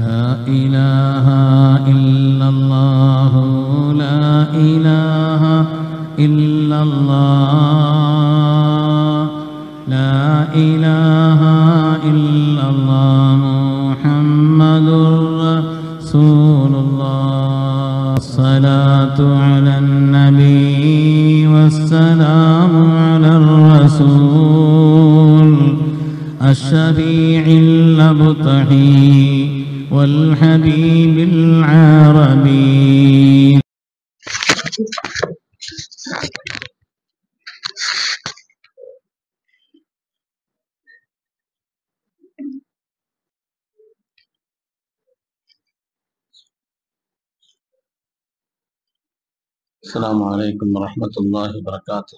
لا إله إلا الله لا إله إلا الله لا إله إلا الله محمد رسول الله الصلاة على النبي والسلام على الرسول الشفيع الأبطحي والحبيب العربي السلام عليكم ورحمة الله وبركاته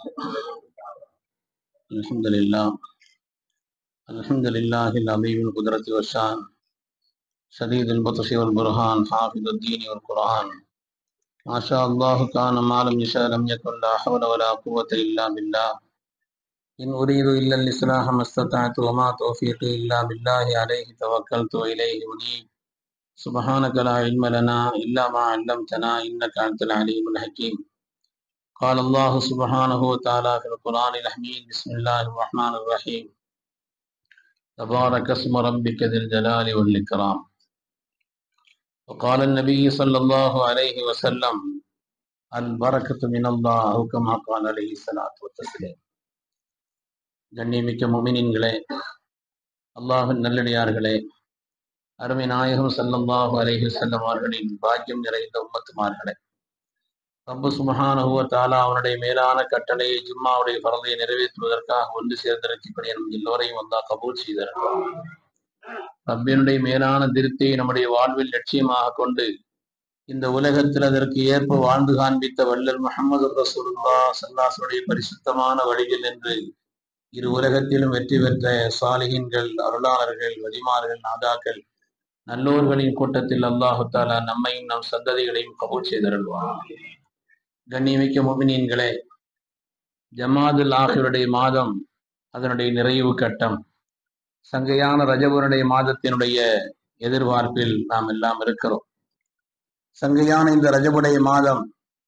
الحمد لله الحمد لله العظيم القدرة والشان شديد البطش والبرهان حافظ الدين والقرآن ما شاء الله كان ما لم يشاء لم يكن لا حول ولا قوة إلا بالله إن أريد إلا الإصلاح ما استطعت وما توفيقي إلا بالله عليه توكلت وإليه أنيب سبحانك لا علم لنا إلا ما علمتنا إنك أنت العليم الحكيم قال الله سبحانه وتعالى في القرآن الحميد بسم الله الرحمن الرحيم تبارك اسم ربك ذي الجلال والإكرام وقال النبي صلى الله عليه وسلم البركة من الله أو كما قال عليه الصلاة والتسليم கண்ணியமிக்க முமினின்களே அல்லாஹின் நல்லடியார்களே அருமை நாயகம் ஸல்லல்லாஹு அலைஹி வஸல்லம் அவர்களின் பாக்கியம் நிறைந்த உம்மத்துமார்களே ரப்பு சுபஹானஹு வ தஆலா அவனுடைய மேலான கட்டளையை ஜும்மாவுடைய பரதையை நிறைவேற்றுவதற்காக ஒன்று சேர்ந்திருக்கக்கூடிய நம் எல்லோரையும் அல்லாஹ் கபூல் செய்திருக்கிறான் ரப்பினுடைய மேலான திருப்தியை நம்முடைய வாழ்வில் லட்சியமாக கொண்டு இந்த உலகத்தில் அதற்கு ஏற்ப வாழ்ந்து காண்பித்த வல்லல் முஹம்மது ரசூலுல்லா சல்லாசுடைய பரிசுத்தமான வழியில் என்று இரு உலகத்திலும் வெற்றி பெற்ற சாலிகின்கள் அருளாளர்கள் வலிமார்கள் நாதாக்கள் நல்லோர்களின் கூட்டத்தில் அல்லாஹு தாலா நம்மையும் நம் சந்ததிகளையும் கபூல் செய்தருள்வார் கண்ணியமிக்க முமினீன்களே ஜமாதுல் ஆஹிருடைய மாதம் அதனுடைய நிறைவு கட்டம் சங்கையான ரஜபுனுடைய மாதத்தினுடைய எதிர்பார்ப்பில் நாம் எல்லாம் இருக்கிறோம் சங்கையான இந்த ரஜபுடைய மாதம்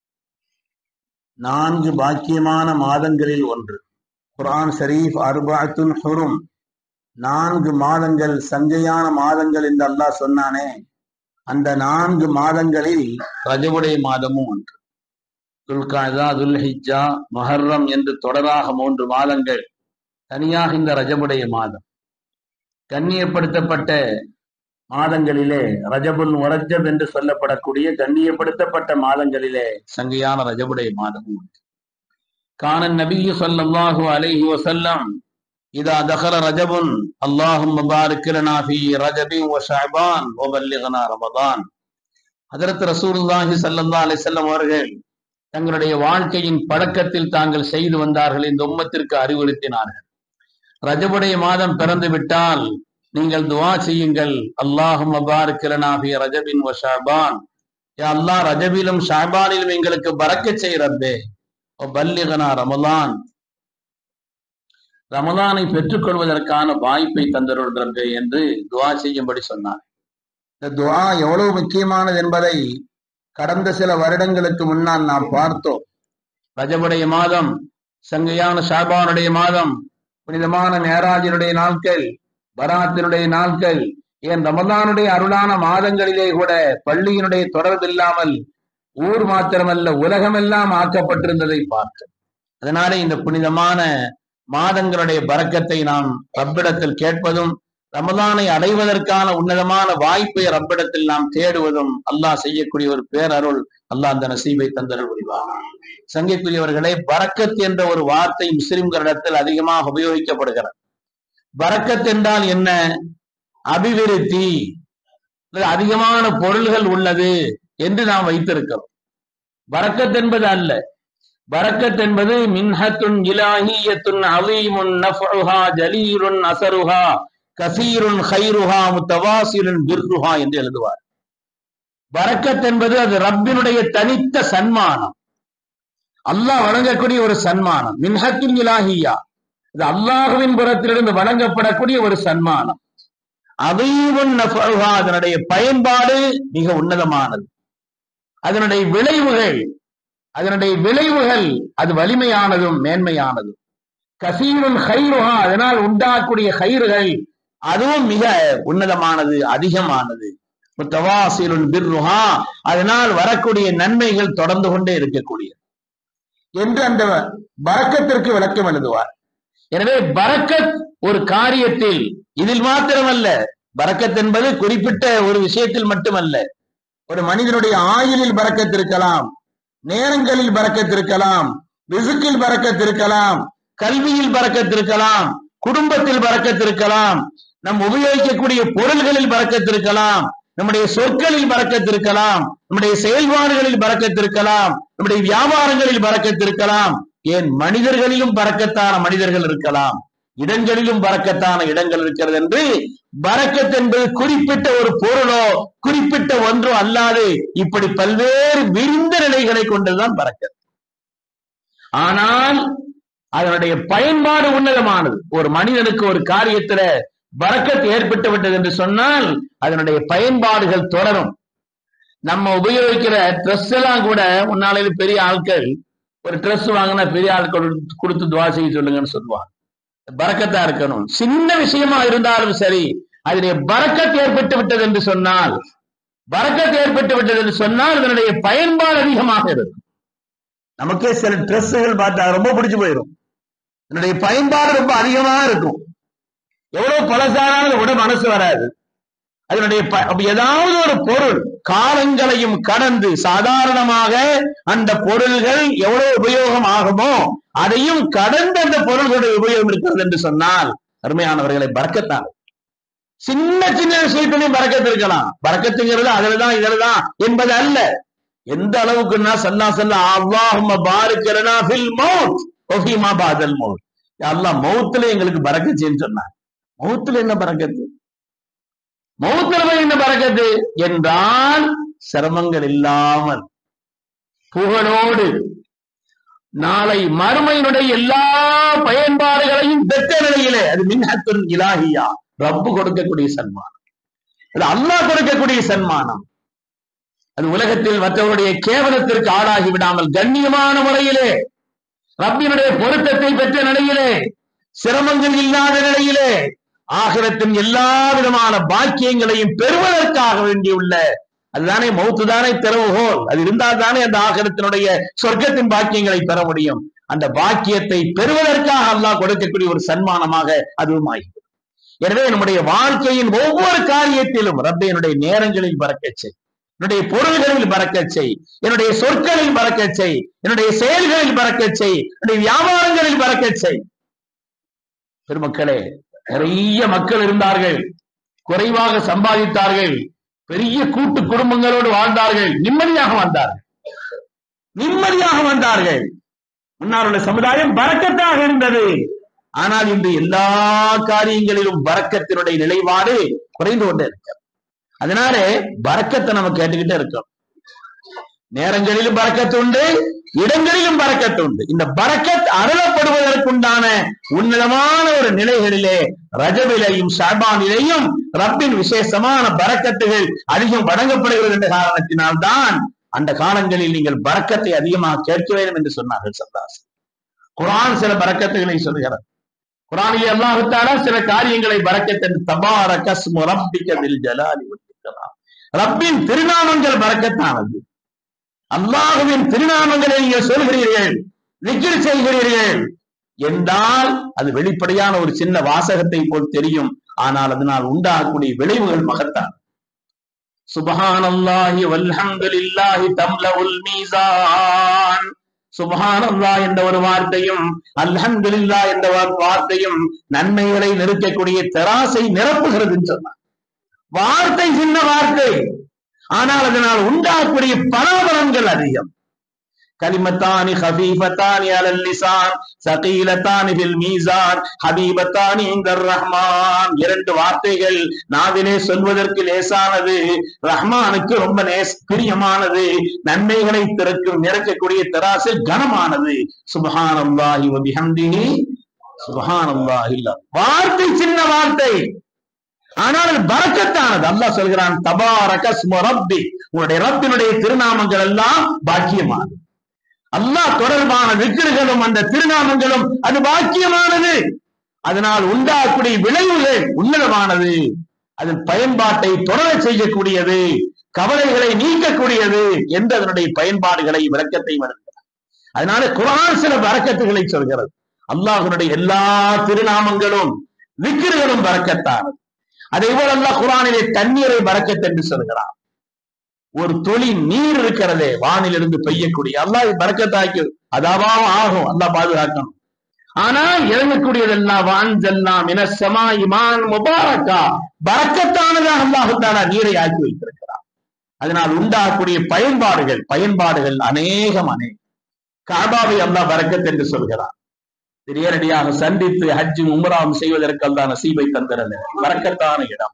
நான்கு பாக்கியமான மாதங்களில் ஒன்று குர்ஆன் ஷரீஃப் அர்பாத்துன் ஹுரும் நான்கு மாதங்கள் சங்கையான மாதங்கள் என்று அல்லாஹ் சொன்னானே அந்த நான்கு மாதங்களில் ரஜபுடைய மாதமும் ஒன்று துல்காதா துல்ஹிஜா மஹர்ரம் என்று தொடராக மூன்று மாதங்கள் தனியாக இந்த ரஜபுடைய மாதம் கண்ணியப்படுத்தப்பட்ட மாதங்களிலே ரஜபுல் முரஜப் என்று சொல்லப்படக்கூடிய கண்ணியப்படுத்தப்பட்ட மாதங்களிலே சங்கையான ரஜபுடைய மாதமும் உண்டு கான நபியு ஸல்லல்லாஹு அலைஹி வஸல்லம் இதா தகல ரஜபுன் அல்லாஹும்ம பாரிக் லனா ஃபீ ரஜபி வ ஷஅபான் வ பல்லிக்னா ரமதான் ஹஜரத் ரசூலுல்லாஹி ஸல்லல்லாஹு அலைஹி வஸல்லம் அவர்கள் தங்களுடைய வாழ்க்கையின் பழக்கத்தில் தாங்கள் செய்து வந்தார்கள் இந்த உம்மத்திற்கு அறிவுறுத்தினார்கள் ரஜபுடைய மாதம் பிறந்து விட்டால் நீங்கள் துவா செய்யுங்கள் அல்லாஹும் பாரிக் லனா ஃபீ ரஜபின் வ ஷஅபான் யா அல்லாஹ் ரஜபிலும் ஷஅபானிலும் எங்களுக்கு பரக்கத் செய் ரப்பே பல்லிகனா ரமலான் ரமலானை பெற்றுக்கொள்வதற்கான வாய்ப்பை தந்தருள்கிறது என்று துவா செய்யும்படி சொன்னார் இந்த துவா எவ்வளவு முக்கியமானது என்பதை கடந்த சில வருடங்களுக்கு முன்னால் நாம் பார்த்தோம் ரஜபுடைய மாதம் சங்கையான ஷாபானுடைய மாதம் புனிதமான மேராஜினுடைய நாட்கள் பராத்தினுடைய நாட்கள் ஏன் ரமலானுடைய அருளான மாதங்களிலே கூட பள்ளியினுடைய தொடர்பு இல்லாமல் ஊர் மாத்திரமல்ல உலகமெல்லாம் ஆக்கப்பட்டிருந்ததை பார்த்தோம் அதனால இந்த புனிதமான மாதங்களுடைய பறக்கத்தை நாம் ரப்பிடத்தில் கேட்பதும் ரமலானை அடைவதற்கான உன்னதமான வாய்ப்பை ரப்பிடத்தில் நாம் தேடுவதும் அல்லாஹ் செய்யக்கூடிய ஒரு பேரருள் அல்லாஹ் அந்த நசீபை தந்தருள் புரிவார் சங்கைக்குரியவர்களே பரக்கத் என்ற ஒரு வார்த்தை முஸ்லிம்களிடத்தில் அதிகமாக உபயோகிக்கப்படுகிறது பரக்கத் என்றால் என்ன அபிவிருத்தி அதிகமான பொருள்கள் உள்ளது என்று நாம் வைத்திருக்கிறோம் பரக்கத் என்பது அல்ல பரக்கத் என்பது மின்ஹத்துன் இலாஹியத்துன் அலீமுன் நஃபுஹா ஜலீருன் அசருஹா கசீருன் ஹைருஹா முத்தவாசிருன் பிர்ருஹா என்று எழுதுவார் பரக்கத் என்பது அது ரப்பினுடைய தனித்த சன்மானம் அல்லாஹ் வழங்கக்கூடிய ஒரு சன்மானம் மின்ஹத்துன் இலாஹியா இது அல்லாஹுவின் புறத்திலிருந்து வழங்கப்படக்கூடிய ஒரு சன்மானம் அதீவன் நஃபுஹா, அதனுடைய பயன்பாடு மிக உன்னதமானது அதனுடைய விளைவுகள் அதனுடைய விளைவுகள் அது வலிமையானதும் மேன்மையானதும் கசீருல் ஹைருஹா அதனால் உண்டாகக்கூடிய ஹைறுகள் அதுவும் மிக உன்னதமானது அதிகமானது முத்தவாசிலுல் பிர்ருஹா அதனால் வரக்கூடிய நன்மைகள் தொடர்ந்து கொண்டே இருக்கக்கூடியது என்று அந்த பரக்கத்திற்கு விளக்கம் எழுதுவார் எனவே பரக்கத் ஒரு காரியத்தில் இதில் மாத்திரமல்ல பரக்கத் என்பது குறிப்பிட்ட ஒரு விஷயத்தில் மட்டுமல்ல ஒரு மனிதனுடைய ஆயுளில் பரக்கத் இருக்கலாம் நேரங்களில் பரக்கத் இருக்கலாம் ரிசுக்கில் பரக்கத் இருக்கலாம் கல்வியில் பரக்கத் இருக்கலாம் குடும்பத்தில் பரக்கத் இருக்கலாம் நம் உபயோகிக்கக்கூடிய பொருள்களில் பரக்கத் இருக்கலாம் நம்முடைய சொற்களில் பரக்கத் இருக்கலாம் நம்முடைய செயல்பாடுகளில் பரக்கத் இருக்கலாம் நம்முடைய வியாபாரங்களில் பரக்கத் இருக்கலாம் ஏன் மனிதர்களிலும் பரக்கத்தான மனிதர்கள் இருக்கலாம் இடங்களிலும் பரக்கத்தான இடங்கள் இருக்கிறது என்று பரக்கத் என்பது குறிப்பிட்ட ஒரு பொருளோ குறிப்பிட்ட ஒன்றோ அல்லாது இப்படி பல்வேறு விரிந்த நிலைகளை கொண்டதுதான் பரக்கத் ஆனால் அதனுடைய பயன்பாடு உன்னதமானது ஒரு மனிதனுக்கு ஒரு காரியத்துல பரக்கத் ஏற்பட்டு விட்டது என்று சொன்னால் அதனுடைய பயன்பாடுகள் தொடரும் நம்ம உபயோகிக்கிற ட்ரெஸ் எல்லாம் கூட முன்னாலே பெரிய ஆட்கள் ஒரு ட்ரெஸ் வாங்கினா பெரிய ஆட்கள் கொடுத்து துவா செய்ய சொல்லுங்கன்னு சொல்லுவாங்க பரக்கத்தா இருக்கணும் சின்ன விஷயமா இருந்தாலும் சரி அதிலே பரக்கத் ஏற்பட்டு விட்டது என்று சொன்னால் பரக்கத் ஏற்பட்டு விட்டது என்று சொன்னால் அதனுடைய பயன்பாடு அதிகமாக இருக்கும் நமக்கே சில ட்ரெஸ்ஸுகள் பார்த்தா ரொம்ப பிடிச்சு போயிடும் இதனுடைய பயன்பாடு ரொம்ப அதிகமாக இருக்கும் எவ்வளவு பழசானாலும் விட மனசு வராது அதனுடைய ப- அப்ப ஏதாவது ஒரு பொருள் காலங்களையும் கடந்து சாதாரணமாக அந்த பொருள்கள் எவ்வளவு உபயோகம் ஆகுமோ அதையும் கடந்து அந்த பொருள்களுடைய உபயோகம் இருக்கிறது என்று சொன்னால் அருமையானவர்களை பறக்கத்தான் சின்ன சின்ன விஷயத்திலையும் பறக்கத்து இருக்கலாம் பறக்கத்துங்கிறது அதுலதான் இதுலதான் என்பது அல்ல எந்த அளவுக்குன்னா சல்லா சல்லா அல்லாஹும்ம பாரிக்கலனா ஃபில் மௌத் ஒஃபிமா பாதல் மௌத் அல்லாஹ் மௌத்துல எங்களுக்கு பறக்கச்சுன்னு சொன்னார் மௌத்துல என்ன பறக்கத்து மௌத்துல போய் என்ன பறக்கத்து என்றால் சிரமங்கள் இல்லாமல் புகழோடு நாளை மறுமையினுடைய எல்லா பயன்பாடுகளையும் பெற்ற நிலையிலே அது மின்ஹத்துன் இலாஹியா ரப்பு கொடுக்கக்கூடிய சன்மானம் அது அல்லாஹ் கொடுக்கக்கூடிய சன்மானம் அது உலகத்தில் மற்றவருடைய கேவலத்திற்கு ஆளாகி விடாமல் கண்ணியமான முறையிலே ரப்பினுடைய பொருத்தத்தை பெற்ற நிலையிலே சிரமங்கள் இல்லாத நிலையிலே ஆகிரத்தின் எல்லா விதமான பாக்கியங்களையும் பெறுவதற்காக வேண்டியுள்ள அதுதானே மௌத்து தானே திறவுகோல் அது இருந்தால் தானே அந்த ஆகிரத்தினுடைய சொர்க்கத்தின் பாக்கியங்களை பெற முடியும் அந்த பாக்கியத்தை பெறுவதற்காக அல்லாஹ் கொடுக்கக்கூடிய ஒரு சன்மானமாக அதுவும் ஆகிறது எனவே நம்முடைய வாழ்க்கையின் ஒவ்வொரு காரியத்திலும் ரப்பை என்னுடைய நேரங்களில் பறக்கச் செய் என்னுடைய பொருள்களில் பறக்கச் செய் என்னுடைய சொற்களில் பறக்கச் செய் என்னுடைய செயல்களில் பறக்கச் செய் என்னுடைய வியாபாரங்களில் பறக்கச் செய் பெருமக்களே நிறைய மக்கள் இருந்தார்கள் குறைவாக சம்பாதித்தார்கள் பெரிய கூட்டு குடும்பங்களோடு வாழ்ந்தார்கள் நிம்மதியாக வந்தார்கள் நிம்மதியாக வந்தார்கள் முன்னால் உள்ள சமுதாயம் பறக்கத்தாக இருந்தது ஆனால் இன்று எல்லா காரியங்களிலும் பறக்கத்தினுடைய நிலைப்பாடு குறைந்து கொண்டே இருக்கு அதனாலே பறக்கத்தை நம்ம கேட்டுக்கிட்டே இருக்கோம் நேரங்களிலும் பறக்கத்து உண்டு இடங்களிலும் பறக்கத்து உண்டு இந்த பறக்கத் அருளப்படுவதற்குண்டான உன்னதமான ஒரு நிலைகளிலே ரஜவிலையும் ஷாபானிலேயும் ரப்பின் விசேஷமான பறக்கத்துகள் அதிகம் வழங்கப்படுகிறது என்ற காரணத்தினால்தான் அந்த காலங்களில் நீங்கள் பறக்கத்தை அதிகமாக கேட்க வேண்டும் என்று சொன்னார்கள் சந்தாஸ் குரான் சில பறக்கத்துகளை சொல்கிறது குரானிலே அல்லாஹுத்தாலா சில காரியங்களை பறக்கத் என்று தபாரக ஸ்மு ரப்பிக தில் ஜலாலி வல் இக்ராம். ரப்பின் திருநாமங்கள் பறக்கத்தானது அல்லாஹுவின் திருநாமங்களை நீங்கள் சொல்கிறீர்கள் விக்கிரி செய்கிறீர்கள் என்றால் அது வெளிப்படையான ஒரு சின்ன வாசகத்தை போல் தெரியும் ஆனால் அதனால் உண்டாகக்கூடிய விளைவுகள் மகத்தான் சுபஹானல்லாஹி வல்ஹம்துலில்லாஹி தம்லவுல் மீசான் சுபஹானல்லாஹ் என்ற ஒரு வார்த்தையும் அல்ஹம்துலில்லாஹ் என்ற ஒரு வார்த்தையும் நன்மைகளை நிறுத்தக்கூடிய தெராசை நிரப்புகிறது சொன்னார் வார்த்தை சின்ன வார்த்தை ஆனால் அதனால் உண்டாகக்கூடிய பலாபலன்கள் அதிகம் கலிமத்தானி ஹபீபத்தானி அலல் லிசான் சகீலத்தானி ஃபில் மீசான் ஹபீபத்தானி இந்தர் ரஹ்மான் இரண்டு வார்த்தைகள் நாவிலே சொல்வதற்கு லேசானது ரஹ்மானுக்கு ரொம்ப நேஸ் பிரியமானது நன்மைகளை திறக்கும் நிறக்கக்கூடிய தராசு கனமானது சுபஹானல்லாஹி வ பிஹம்திஹி சுபஹானல்லாஹி இல்லா. வார்த்தை சின்ன வார்த்தை ஆனால் அது பரக்கத்தானது அல்லாஹ் சொல்கிறான் தபாரக ஸ்ம ரப்பி உங்களுடைய ரப்பினுடைய திருநாமங்கள் எல்லாம் பாக்கியமானது அல்லாஹ் தொடர்பான விக்கிர்களும் அந்த திருநாமங்களும் அது பாக்கியமானது அதனால் உண்டாகக்கூடிய விளைவுகள் உன்னதமானது அதன் பயன்பாட்டை தொடர செய்யக்கூடியது கவலைகளை நீக்கக்கூடியது என்று அதனுடைய பயன்பாடுகளை விளக்கத்தை வருகிறது அதனால குரான் சில வரக்கத்துகளை சொல்கிறது அல்லாஹனுடைய எல்லா திருநாமங்களும் விக்கிர்களும் வரக்கத்தானது அதே போல அல்லாஹ் குரானிலே தண்ணீரை வரக்கத் என்று சொல்கிறான் ஒரு துளி நீர் இருக்கிறதே வானிலிருந்து பெய்யக்கூடிய அல்லாஹ் பறக்கத்தாக்கி அதாவாவும் ஆகும் அல்லாஹ் பாதுகாக்கணும் ஆனால் இறங்கக்கூடியதெல்லாம் வான்ஜெல்லாம் இனசமா இமான் முபாரக்கா பறக்கத்தானதாக அல்லாஹு தாலா நீரை ஆக்கி வைத்திருக்கிறார் அதனால் உண்டாகக்கூடிய பயன்பாடுகள் பயன்பாடுகள் அநேகம் அநேகம் காபாவை அல்லாஹ் பறக்கத் என்று சொல்கிறார் நேரடியாக சந்தித்து ஹஜ்ஜும் உம்ராவும் செய்வதற்கு அல்லாஹ் நசீபை தந்திரல பறக்கத்தான இடம்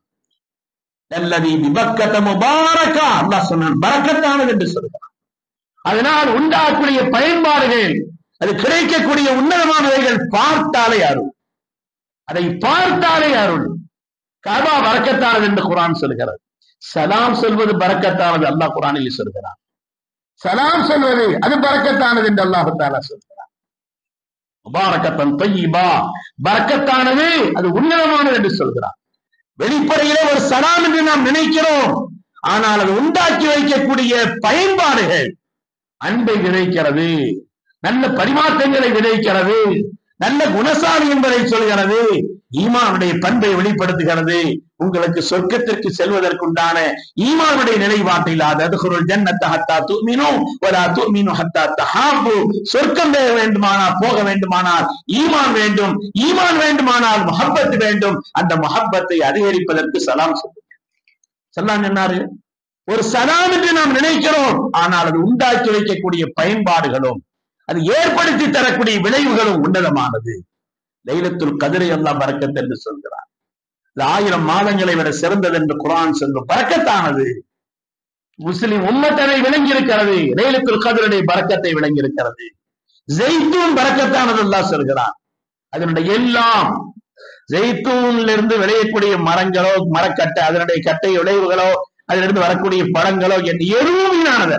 அல்லது விபக்கத்த முபாரக்கா அல்லாஹ் சொன்னான் பறக்கத்தானது என்று சொல்கிறான் அதனால் உண்டாகக்கூடிய பயன்பாடுகள் அது கிடைக்கக்கூடிய உன்னதமானவைகள் பார்த்தாலே அருள் அதை பார்த்தாலே அருள் கபா பறக்கத்தானது என்று குரான் சொல்கிறது சலாம் சொல்வது பறக்கத்தானது அல்லாஹ் குரானில் சொல்கிறான் சலாம் சொல்வது அது பறக்கத்தானது என்று அல்லாஹு தாலா சொல்கிறான் முபாரக்கத்தன் தொய்யிபா பறக்கத்தானது அது உன்னதமானது என்று சொல்கிறான் வெளிப்படையிலே ஒரு சலாம் என்று நாம் நினைக்கிறோம் ஆனால் அது உண்டாக்கி வைக்கக்கூடிய பயன்பாடுகள் அன்பை விதைக்கிறது நல்ல பரிமாற்றங்களை விதைக்கிறது நல்ல குணசாலி என்பதை சொல்கிறது ஈமானுடைய பண்பை வெளிப்படுத்துகிறது உங்களுக்கு சொர்க்கத்திற்கு செல்வதற்குண்டான ஈமானுடைய நிலைப்பாட்டில் அதுகுருள் ஜன்னத்த ஹத்தா துமினு வலா துமினு ஹத்தா தஹாபு சொர்க்கம் வேக வேண்டுமானால் போக வேண்டுமானால் ஈமான் வேண்டும் ஈமான் வேண்டுமானால் முஹப்பத் வேண்டும் அந்த முஹப்பத்தை அதிகரிப்பதற்கு சலாம் சொல்லுங்க சலாம் சொன்னாரு ஒரு சலாம் என்று நாம் நினைக்கிறோம் ஆனால் அது உண்டாக்கி வைக்கக்கூடிய பயன்பாடுகளும் அது ஏற்படுத்தி தரக்கூடிய விளைவுகளும் உன்னதமானது லைலத்துல் கதிரை எல்லாம் பறக்கத் என்று சொல்கிறார் இது ஆயிரம் மாதங்களை விட சிறந்தது என்று குரான் சொல்லும் பறக்கத்தானது முஸ்லிம் உம்மத்தனை விளங்கி இருக்கிறது லைலத்துல் கதிரனுடைய பறக்கத்தை விளங்கி இருக்கிறது ஜெய்தூன் பறக்கத்தானது எல்லாம் சொல்கிறான் அதனுடைய எல்லாம் ஜெய்தூன்ல இருந்து விளையக்கூடிய மரங்களோ மரக்கட்டை அதனுடைய கட்டை விளைவுகளோ அதிலிருந்து வரக்கூடிய பழங்களோ என்று எதுவும் வீணானது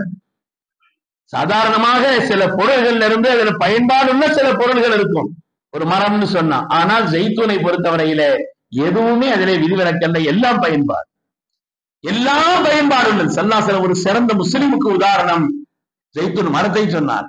சாதாரணமாக சில பொருள்கள்ல இருந்து அதுல பயன்பாடுள்ள சில பொருள்கள் இருக்கும் ஒரு மரம்னு சொன்னா ஆனால் ஜெய்தூனை பொறுத்தவரையில எதுவுமே அதிலே விதிவிலக்கல்ல எல்லாம் பயன்பாடு எல்லாம் பயன்பாடு உள்ளது சல்லாசல ஒரு சிறந்த முஸ்லிமுக்கு உதாரணம் ஜெய்தூன் மரத்தை சொன்னார்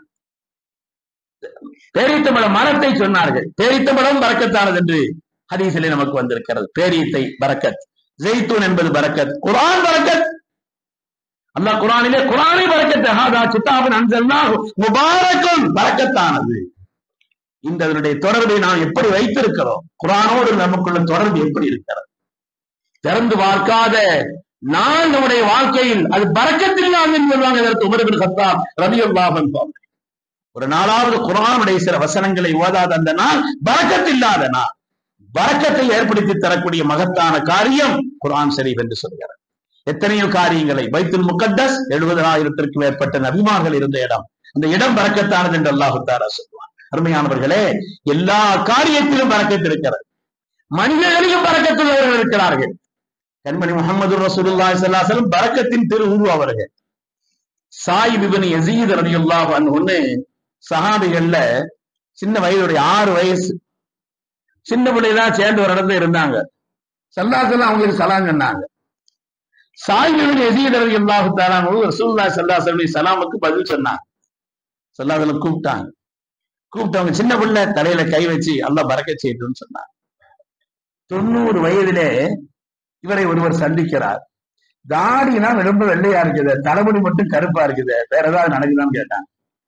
பேரித்தமிழ மரத்தை சொன்னார்கள் பேரித்தமிழம் பறக்கத்தானது என்று ஹதீசிலே நமக்கு வந்திருக்கிறது பேரியத்தை பரக்கத் ஜெய்தூன் என்பது பரக்கத் குரான் பரக்கத் அல்லாஹ் குரானிலே குரானை பரக்கத் ஹாதா கிதாபின் அன்சல்னாஹு முபாரக்கும் பரக்கத்தானது இந்த அதனுடைய தொடர்பை நாம் எப்படி வைத்திருக்கிறோம் குரானோடு நமக்குள்ள தொடர்பு எப்படி இருக்கிறது திறந்து பார்க்காத நான் நம்முடைய வாழ்க்கையில் அது பறக்கத்தில்லாமல் என்று சொல்லுவாங்க இதற்கு உமரபின் கத்தாப் ரபியுல்லாஹன் ஒரு நாளாவது குரானுடைய சில வசனங்களை ஓதாத அந்த நாள் பறக்கத்தில்லாத நாள் வரக்கத்தை ஏற்படுத்தி தரக்கூடிய மகத்தான காரியம் குரான் ஷரீப் என்று சொல்கிறது எத்தனையோ காரியங்களை பைத்துல் முகத்தஸ் எழுபதாயிரத்திற்கு மேற்பட்ட நபிமார்கள் இருந்த இடம் அந்த இடம் பறக்கத்தானது என்று அல்லாஹு தாரா சொல்லுவான் அருமையானவர்களே எல்லா காரியத்திலும் பறக்கத்து இருக்கிறது மனிதர்களையும் பறக்கத்துள்ளவர்கள் இருக்கிறார்கள் கண்மணி முகமது ரசூலுல்லாஹி ஸல்லல்லாஹு அலைஹி வஸல்லம் பறக்கத்தின் திருவுரு அவர்கள் சாயிப் இப்னு யஸீத் ரலியல்லாஹு அன்ஹு சஹாபிகள்ல சின்ன வயதுடைய ஆறு வயசு சின்ன பிள்ளைதான் சேர்ந்து ஒரு இடத்துல இருந்தாங்க சல்லாசல்லாம் அவங்களுக்கு சலாம் சொன்னாங்க சாய்களின் எதிரவி அல்லாஹு தாலான் ரசூல்லா சல்லாசலுடைய சலாமுக்கு பதில் சொன்னாங்க சல்லாசலம் கூப்பிட்டாங்க கூப்பிட்டவங்க சின்ன பிள்ளை தலையில கை வச்சு அல்லாஹ் பறக்க செய்யட்டும்னு சொன்னாங்க தொண்ணூறு வயதிலே இவரை ஒருவர் சந்திக்கிறார் தாடினா ரொம்ப வெள்ளையா இருக்குது தலைமுடி மட்டும் கருப்பா இருக்குது வேற ஏதாவது நடக்குதான்னு கேட்டாங்க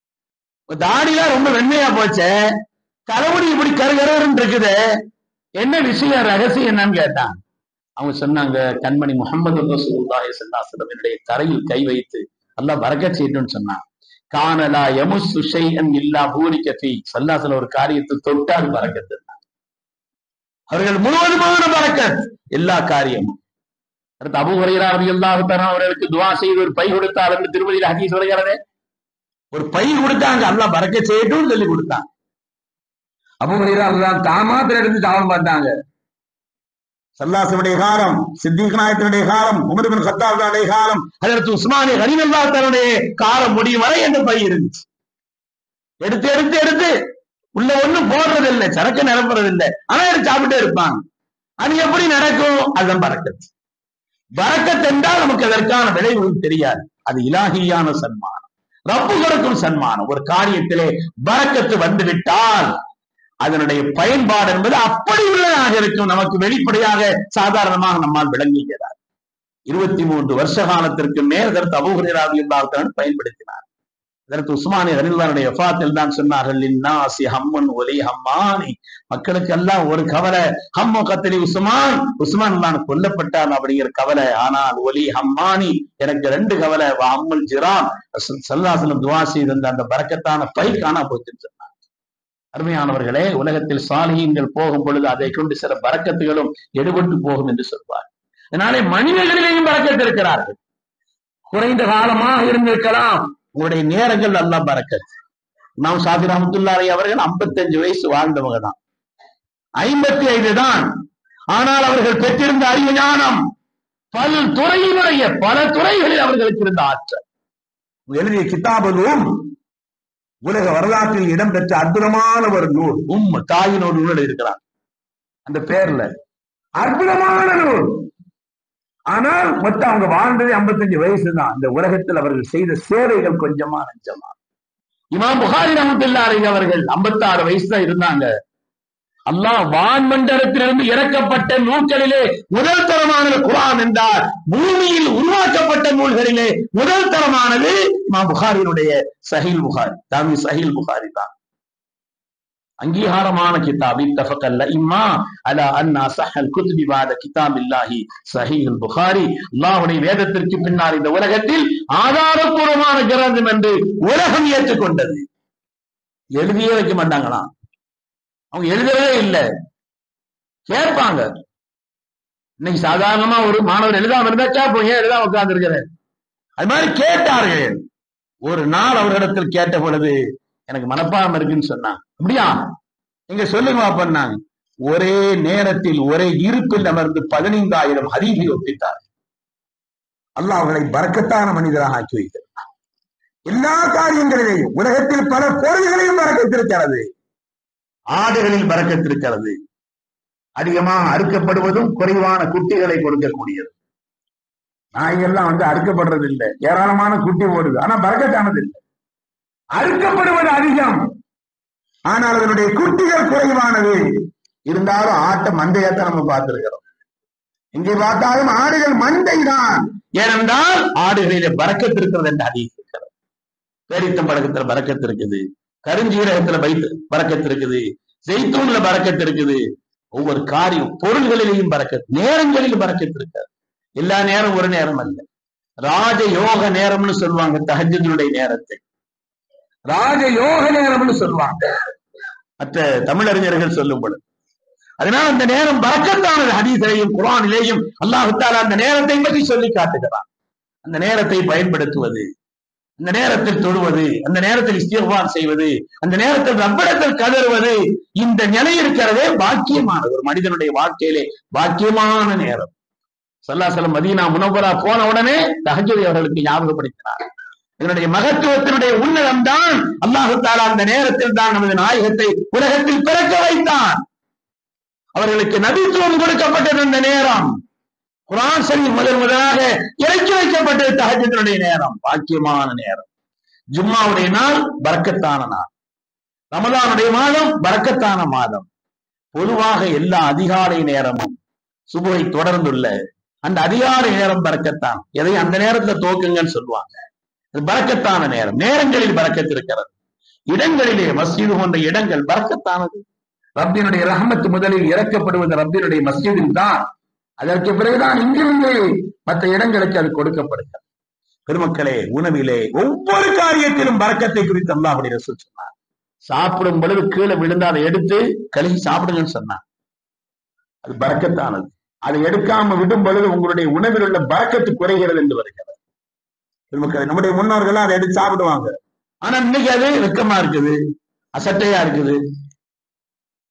தாடிலாம் ரொம்ப வெண்மையா போச்சே தலைமுடி இப்படி கருகருன்னு இருக்குது என்ன விஷயம் ரகசியம் என்னன்னு கேட்டான் அவங்க சொன்னாங்க கண்மணி முகமது ரசூலுல்லாஹி ஸல்லல்லாஹு அலைஹி தரையில் கை வைத்து அல்லாஹ் பரக்கத் செய்யட்டும்னு சொன்னான் கானலா யமுஸ்ஸு ஷைஅன் இல்லா பூரிக்க ஃபீ ஸல்லல்லாஹு ஒரு காரியத்தை தொட்டால் பரக்கத் அவர்கள் முழுவதுமான பரக்கத் எல்லா காரியமும் அடுத்து அபு ஹுரைரா ரலியல்லாஹு தஆலா அவர்களுக்கு துஆ செய்து ஒரு பை கொடுத்தார் என்று திருமதியில் ஹதீஸ் வருகிறதே ஒரு பை கொடுத்தாங்க அல்லாஹ் பரக்கத் செய்யட்டும்னு சொல்லி கொடுத்தாங்க அபு ஹுரைரா தான் தான் மாத்திரம் எடுத்து சாபம் பார்த்தாங்க சல்லாசனுடைய காலம் சித்திக் நாயத்தினுடைய காலம் உமர்பின் கத்தாவுடைய காலம் அதற்கு உஸ்மானி ஹரிமல்லா தன்னுடைய காலம் முடியும் வரை என்ற பை இருந்துச்சு எடுத்து எடுத்து எடுத்து உள்ள ஒண்ணும் போடுறது இல்லை சரக்கு நிரப்புறது இல்லை ஆனா எடுத்து சாப்பிட்டே இருப்பாங்க அது எப்படி நடக்கும் அதுதான் பறக்கத்து பறக்கத் என்றால் நமக்கு அதற்கான விளைவுகள் தெரியாது அது இலாகியான சன்மானம் ரப்பு கொடுக்கும் சன்மானம் ஒரு காரியத்திலே பறக்கத்து வந்து விட்டால் அதனுடைய பயன்பாடு என்பது அப்படி உள்ளதாக இருக்கும் நமக்கு வெளிப்படையாக சாதாரணமாக நம்மால் விளங்குகிறார் இருபத்தி மூன்று வருஷ காலத்திற்கு மேல் அதற்கு அபூஹராக இருந்தால்தான் பயன்படுத்தினார் அதற்கு உஸ்மானி ரனில்லாருடைய எஃபாத்தில் தான் சொன்னார்கள் இன்னாசி ஹம்மன் ஒலி ஹம்மானி மக்களுக்கு எல்லாம் ஒரு கவலை ஹம்மு கத்தலி உஸ்மான் உஸ்மான் தான் கொல்லப்பட்டான் அப்படிங்கிற கவலை ஆனால் ஒலி ஹம்மானி எனக்கு ரெண்டு கவலை அம்முல் ஜிரான் சல்லாசலம் துவா செய்திருந்த அந்த பறக்கத்தான பை காணா போச்சுன்னு சொன்னார் அருமையானவர்களே உலகத்தில் சாலியங்கள் போகும் பொழுது அதை கொண்டு சில பறக்கத்துகளும் எடுபட்டு போகும் என்று சொல்வார் அதனாலே மனிதர்களிலேயும் பறக்கத்து இருக்கிறார்கள் குறைந்த காலமாக இருந்திருக்கலாம் உங்களுடைய நேரங்கள் நல்லா பறக்கத்து நாம் சாதி ரஹமத்துல்லாரை அவர்கள் 55 வயசு வாழ்ந்தவங்க தான் ஐம்பத்தி ஐந்து தான் ஆனால் அவர்கள் பெற்றிருந்த அறிவு ஞானம் பல துறையினுடைய பல துறைகளில் அவர்களுக்கு இருந்த ஆற்றல் எழுதிய கிதாபலும் உலக வரலாற்றில் இடம்பெற்ற அற்புதமான ஒரு நூல் உம் தாயின் ஒரு நூல் இருக்கிறார் அந்த பேர்ல அற்புதமான நூல் ஆனால் மொத்தம் அவங்க வாழ்ந்தது 55 வயசு தான் இந்த உலகத்தில் அவர்கள் செய்த சேவைகள் கொஞ்சமா நஞ்சமா இமாம் புகாரி ரஹமத்துல்லாரி அவர்கள் 56 வயசு தான் இருந்தாங்க அல்லாஹ் வான்மண்டலத்திலிருந்து இறக்கப்பட்ட நூல்களிலே முதல் தரமானது குரான் என்றார் பூமியில் உருவாக்கப்பட்ட நூல்களிலே முதல் தரமானது இமாம் புகாரினுடைய சஹீல் புகாரி தாமி சஹீல் புகாரி தான் அங்கீகாரமான கிதாப் இத்தஃபகல்ல இம்மா அலா அன்னா சஹல் குத்பி பாத கிதாப் இல்லாஹி சஹீல் புகாரி அல்லாஹ்வுடைய வேதத்திற்கு பின்னால் இந்த உலகத்தில் ஆதாரபூர்வமான கிரந்தம் என்று உலகம் ஏற்றுக்கொண்டது எழுதியே வைக்க மாட்டாங்களாம் அவங்க எழுதவே இல்லை கேட்பாங்க இன்னைக்கு சாதாரணமா ஒரு மாணவர் எழுதாம இருந்தா கேட்போம் ஏன் எழுதாம உட்கார்ந்து இருக்கிறேன் அது மாதிரி கேட்டார்கள் ஒரு நாள் அவரிடத்தில் கேட்ட பொழுது எனக்கு மனப்பாடம் இருக்குன்னு சொன்னாங்க அப்படியா நீங்க சொல்லுங்க பண்ணாங்க ஒரே நேரத்தில் ஒரே இருப்பில் அமர்ந்து பதினைந்தாயிரம் ஹதீஸை ஒப்பித்தார் அல்லாஹ் அவர்களை பறக்கத்தான மனிதராக ஆக்கி வைத்திருந்தார் எல்லா காரியங்களிலேயும் உலகத்தில் பல பொருள்களையும் பறக்கத்திருக்கிறது ஆடுகளில் பறக்கத்திருக்கிறது அதிகமாக அறுக்கப்படுவதும் குறைவான குட்டிகளை கொடுக்கக்கூடியது நாய்கள்லாம் வந்து அறுக்கப்படுறது இல்லை ஏராளமான குட்டி போடுது ஆனா பறக்கத்தானது இல்லை அறுக்கப்படுவது அதிகம் ஆனால் அதனுடைய குட்டிகள் குறைவானது இருந்தாலும் ஆட்ட மந்தையத்தான் நம்ம பார்த்திருக்கிறோம் இங்கே பார்த்தாலும் ஆடுகள் மந்தை தான் ஏனென்றால் ஆடுகளிலே பறக்கத்து இருக்கிறது என்று அதிகம் இருக்கிறது பேரித்தம் பழக்கத்துல பறக்கத்து இருக்குது கருஞ்சீரகத்துல வைத்து பறக்கத்து இருக்குது ஜெய்தூன்ல பறக்கத்து இருக்குது ஒவ்வொரு காரியம் பொருள்களிலேயும் பறக்கத்து நேரங்களிலும் பறக்கத்து இருக்காது எல்லா நேரம் ஒரு நேரம் அல்ல ராஜ யோக நேரம்னு சொல்லுவாங்க தஹஜனுடைய நேரத்தை ராஜ யோக நேரம்னு சொல்லுவாங்க மற்ற தமிழறிஞர்கள் சொல்லும் பொழுது அதனால் அந்த நேரம் பறக்கத்தானது ஹதீஸிலையும் குரானிலேயும் அல்லாஹு தாலா அந்த நேரத்தை பற்றி சொல்லி காட்டுகிறான் அந்த நேரத்தை பயன்படுத்துவது அந்த நேரத்தில் தொழுவது அந்த நேரத்தில் இஸ்திஃபார் செய்வது அந்த நேரத்தில் ரப்பிடத்தில் கதறுவது இந்த நிலை இருக்கிறதே பாக்கியமானது ஒரு மனிதனுடைய வாழ்க்கையிலே பாக்கியமான நேரம் சல்லாசலம் மதீனா முனவரா போன உடனே தஹஜுதி அவர்களுக்கு ஞாபகப்படுத்தினார் இதனுடைய மகத்துவத்தினுடைய உன்னதம் தான் அல்லாஹு தாலா அந்த நேரத்தில் தான் நமது நாயகத்தை உலகத்தில் பிறக்க வைத்தான் அவர்களுக்கு நபித்துவம் கொடுக்கப்பட்டது அந்த நேரம் குரான் சரி முதல் முதலாக இறக்கி வைக்கப்பட்டது தஹஜத்தினுடைய நேரம் பாக்கியமான நேரம் ஜும்மாவுடைய நாள் பறக்கத்தான நாள் ரமதானுடைய மாதம் பறக்கத்தான மாதம் பொதுவாக எல்லா அதிகாலை நேரமும் சுபுகை தொடர்ந்துள்ள அந்த அதிகாலை நேரம் பறக்கத்தான் எதை அந்த நேரத்துல தோக்குங்கன்னு சொல்லுவாங்க அது பறக்கத்தான நேரம் நேரங்களில் பறக்கத்து இருக்கிறது இடங்களிலே மஸ்ஜிது போன்ற இடங்கள் பறக்கத்தானது ரப்பினுடைய ரஹமத்து முதலில் இறக்கப்படுவது ரப்பினுடைய மஸ்ஜிதில் தான் அதற்கு பிறகுதான் இங்கிருந்து மற்ற இடங்களுக்கு அது கொடுக்கப்படுகிறது பெருமக்களே உணவிலே ஒவ்வொரு காரியத்திலும் பறக்கத்தை குறித்து அல்லாஹுடைய ரசூல் சொன்னார் சாப்பிடும் பொழுது கீழே விழுந்து அதை எடுத்து கழுகி சாப்பிடுங்கன்னு சொன்னார் அது பறக்கத்தானது அதை எடுக்காம விடும் பொழுது உங்களுடைய உணவில் உள்ள பறக்கத்து குறைகிறது என்று வருகிறது பெருமக்களே நம்முடைய முன்னோர்கள் அதை எடுத்து சாப்பிடுவாங்க ஆனா இன்னைக்கு அது வெக்கமா இருக்குது அசட்டையா இருக்குது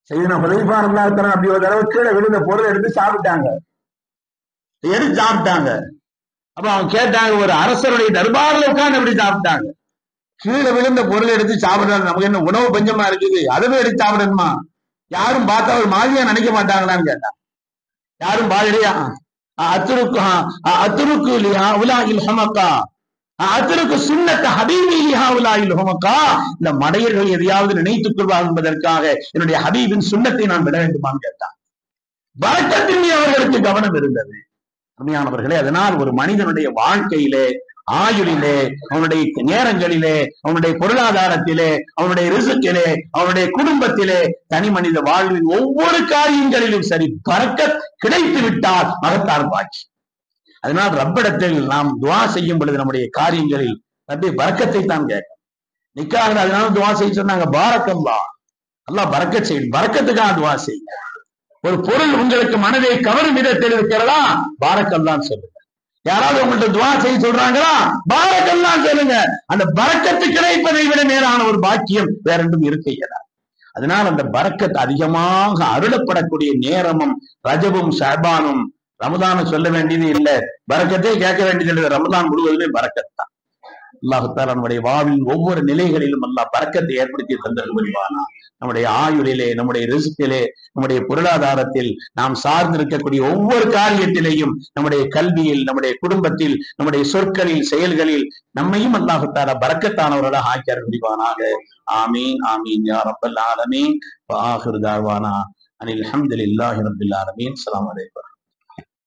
செய்தின ஹுதைஃபா ரலியல்லாஹு அப்படி ஒரு தடவை கீழே விழுந்த பொருள் எடுத்து சாப்பிட்டாங்க எடுத்து சாப்பிட்டாங்க அப்ப அவங்க கேட்டாங்க ஒரு அரசருடைய தர்பார்ல உட்கார்ந்து எப்படி சாப்பிட்டாங்க கீழே விழுந்த பொருள் எடுத்து சாப்பிடுறாங்க நமக்கு என்ன உணவு பஞ்சமா இருக்குது அதுவே எடுத்து சாப்பிடணுமா யாரும் பார்த்தா ஒரு மாதிரியா நினைக்க மாட்டாங்களான்னு கேட்டாங்க யாரும் பாதிரியா அத்துருக்கு அத்துருக்கு இல்லையா உலாகில் ஹமக்கா அத்துருக்கு சுண்ணத்த ஹபீபி இல்லையா உலாகில் ஹமக்கா இந்த மடையர்கள் எதையாவது நினைத்துக் கொள்வார்கள் என்பதற்காக என்னுடைய ஹபீபின் சுண்ணத்தை நான் விட வேண்டுமான்னு கேட்டான் வரக்கத்தின் மீது அவர்களுக்கு கவனம் இருந்தது அருமையானவர்களே அதனால் ஒரு மனிதனுடைய வாழ்க்கையிலே ஆயுளிலே அவனுடைய நேரங்களிலே அவனுடைய பொருளாதாரத்திலே அவனுடைய ரிசுக்கிலே அவனுடைய குடும்பத்திலே தனி மனித வாழ்வின் ஒவ்வொரு காரியங்களிலும் சரி பறக்க கிடைத்து விட்டால் மகத்தார் பாட்சி அதனால் ரப்பிடத்தில் நாம் துவா செய்யும் பொழுது நம்முடைய காரியங்களில் ரப்பி பறக்கத்தை தான் கேட்கும் நிக்காக அதனால துவா செய்ய சொன்னாங்க பாரக்கம்பா அல்லாஹ் பறக்க செய்யும் பறக்கத்துக்காக துவா செய்யுங்க ஒரு பொருள் உங்களுக்கு மனதை கவரும் விதத்தில் இருக்கிறதா பாரக்கல்லான்னு சொல்லுங்க யாராவது உங்கள்ட்ட துவா செய்ய சொல்றாங்களா பாரக்கல்லாம் சொல்லுங்க அந்த பறக்கத்து கிடைப்பதை விட மேலான ஒரு பாக்கியம் வேற ஒன்றும் இருக்க இயலாது அதனால் அந்த பறக்கத் அதிகமாக அருளப்படக்கூடிய நேரமும் ரஜபும் ஷாபானும் ரமதானும் சொல்ல வேண்டியது இல்ல பறக்கத்தே கேட்க வேண்டியது இல்லை ரமதான் முழுவதுமே பறக்கத் தான் அல்லாஹுத்தாலா நம்முடைய வாழ்வின் ஒவ்வொரு நிலைகளிலும் அல்லாஹ் பறக்கத்தை ஏற்படுத்தி தந்தது புரிவானா நம்முடைய ஆயுளிலே நம்முடைய ரிசுக்கிலே நம்முடைய பொருளாதாரத்தில் நாம் சார்ந்திருக்கக்கூடிய ஒவ்வொரு காரியத்திலேயும் நம்முடைய கல்வியில் நம்முடைய குடும்பத்தில் நம்முடைய சொற்களில் செயல்களில் நம்மையும் அல்லாஹுத்தாலா பறக்கத்தானவர்களாக ஆக்கியார் முடிவானாக ஆமீன் ஆமீன் யா ரப்பல் ஆலமீன் ஆஹிர் தாவானா அனில் அல்ஹம்துலில்லாஹி ரப்பில் ஆலமீன் அஸ்ஸலாமு அலைக்கும்